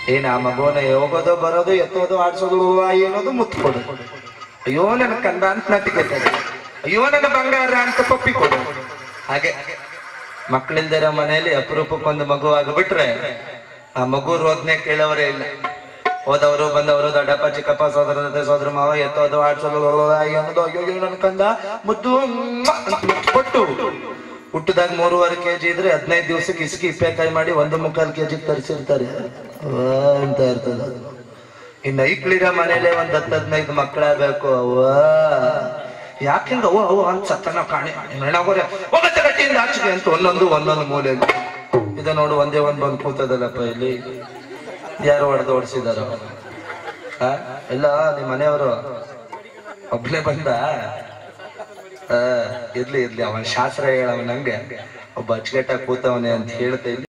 ಏನ ಆ ಮಗುವನ ಹೋಗೋದು ಬರೋದು ಎತ್ತೋದು ಆಡ್ಸೋದು ಆಯಿ ಅನ್ನೋದು ಮುತ್ತು ಕೊಡು ಅಯ್ಯೋ ನನ್ನ ಕಂದ ಅಂತ ನಟಿಕೆತಾರೆ ಅಯ್ಯೋ ನನ್ನ ಬಂಗಾರ ಅಂತ ಪಪ್ಪಿ ಕೊಡು ಹಾಗೆ ಮಕ್ಕಳಿಲ್ದಿರೋ ಮನೆಯಲ್ಲಿ ಅಪರೂಪಕ್ಕೊಂದು ಮಗು ಆಗಿಬಿಟ್ರೆ ಆ ಮಗು ರೋದನೆ ಕೇಳೋರೇ ಇಲ್ಲ ಹೋದವರು ಬಂದವರು ದೊಡ್ಡಪ್ಪ ಚಿಕ್ಕಪ್ಪ ಸೋದರ ಜೊತೆ ಸೋದರ ಮಾವ ಎತ್ತೋದು ಆಡ್ಸೋದು ಆಯಿ ಅನ್ನೋದು ಅಯ್ಯೋ ಅಯ್ಯೋ ನನ್ನ ಕಂದ ಮುದ್ದು ಮ್ವಾ ಅಂತ ಮುತ್ತು ಕೊಟ್ಟು ಹುಟ್ಟದಾಗ ಮೂರುವರೆ ಕೆಜಿ ಇದ್ರೆ ಹದಿನೈದು ದಿವಸಕ್ಕೆ ಇಸ್ಕಿ ಇಪ್ಪೆಕಾಯಿ ಮಾಡಿ ಒಂದು ಮುಕ್ಕಾಲು ಕೆಜಿ ತರಿಸಿರ್ತಾರೆ ಅಂತ ಇರ್ತದ ಇನ್ನು ಐಕ್ಳಿರ ಮನೇಲೆ ಒಂದ್ ಹತ್ತು ಹದಿನೈದು ಮಕ್ಕಳಾಗಬೇಕು ಅವ್ವ ಯಾಕೆಂದ ಅವ್ವ ಅವ್ವ ಅಂತ ಸತ್ತನ ಕಾಣೆ ಹೆಣ್ಣಾಗೋರೆ ಹೋಗತ್ತೆ ಗಟ್ಟಿಯಿಂದ ಆಚೆಗೆ ಅಂತ ಒಂದೊಂದು ಒಂದೊಂದು ಮೂಲೆ ಇದ ನೋಡು ಒಂದೇ ಒಂದ್ ಬಂದು ಕೂತದಲ್ಲಪ್ಪ ಇಲ್ಲಿ ಯಾರು ಹೊಡೆದು ಓಡಿಸಿದಾರ ಎಲ್ಲ ನಿಮ್ ಮನೆಯವರು ಒಬ್ನೇ ಬಂದ ಆ, ಇರ್ಲಿ ಇರ್ಲಿ ಅವನ್ ಶಾಸ್ತ್ರ ಹೇಳವ ನಂಗೆ ಒಬ್ಬ ಅಚ್ಚುಕಟ್ಟಾಗಿ ಕೂತವನೆ ಅಂತ ಹೇಳ್ತಾ ಇದ್ದೆ